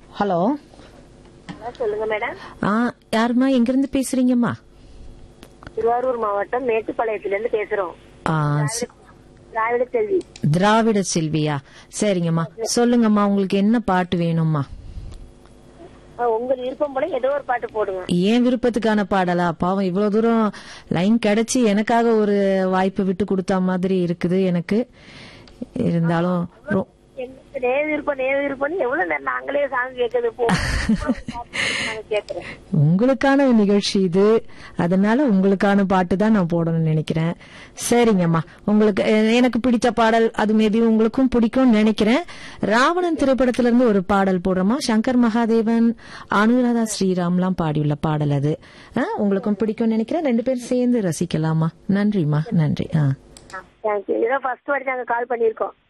hello hello, சொல்லுங்க madam ஆ யாரும்மா எங்கிருந்து பேசுறீங்கம்மா திருவாரூர் மாவட்டம் மேட்டுப்பாளையத்துல இருந்து பேசுறோம் ஆ, ச- திராவிட செல்வி திராவிட செல்வியா சரிங்கம்மா சொல்லுங்கம்மா உங்களுக்கு என்ன பாட்டு வேணும்மா ஆ, உங்க விருப்பம் போல ஏதோ ஒரு பாட்டு போடுங்க ஏன் விருப்பத்துக்கான பாடலா பாவம் இவ்வளவு தூரம் லைன் கிடைச்சி எனக்காக ஒரு வாய்ப்பு விட்டு கொடுத்த மாதிரி இருக்குது எனக்கு இருந்தாலும் ரொ- எங்களுக்கு நே விருப்பம் நே விருப்பம் எவ்வளவு நேரம் நாங்களே சாங் கேட்கறது போ நாங்க கேக்குறோம் உங்களுக்கான நிகழ்ச்சி இது அதனால உங்களுக்கான பாட்டு தான் நான் போடணும்னு நினைக்கிறேன் சரிங்கம்மா உங்களுக்கு எ- எனக்கு பிடித்த பாடல் அது மேபி உங்களுக்கும் பிடிக்கும்னு நினைக்கிறேன் ராவணன் திரைப்படத்துல இருந்து ஒரு பாடல் போடுறோமா சங்கர் மகாதேவன் அனுராதா ஸ்ரீராம்லாம் பாடியுள்ள பாடல் அது ஆ, உங்களுக்கும் பிடிக்கும்னு நினைக்கிறேன் ரெண்டு பேரும் சேர்ந்து ரசிக்கலாமா நன்றிம்மா நன்றி ஆ தேங்க்யூ இதான் ஃபர்ஸ்ட் வாட்டி நாங்க கால் பண்ணிருக்கோம்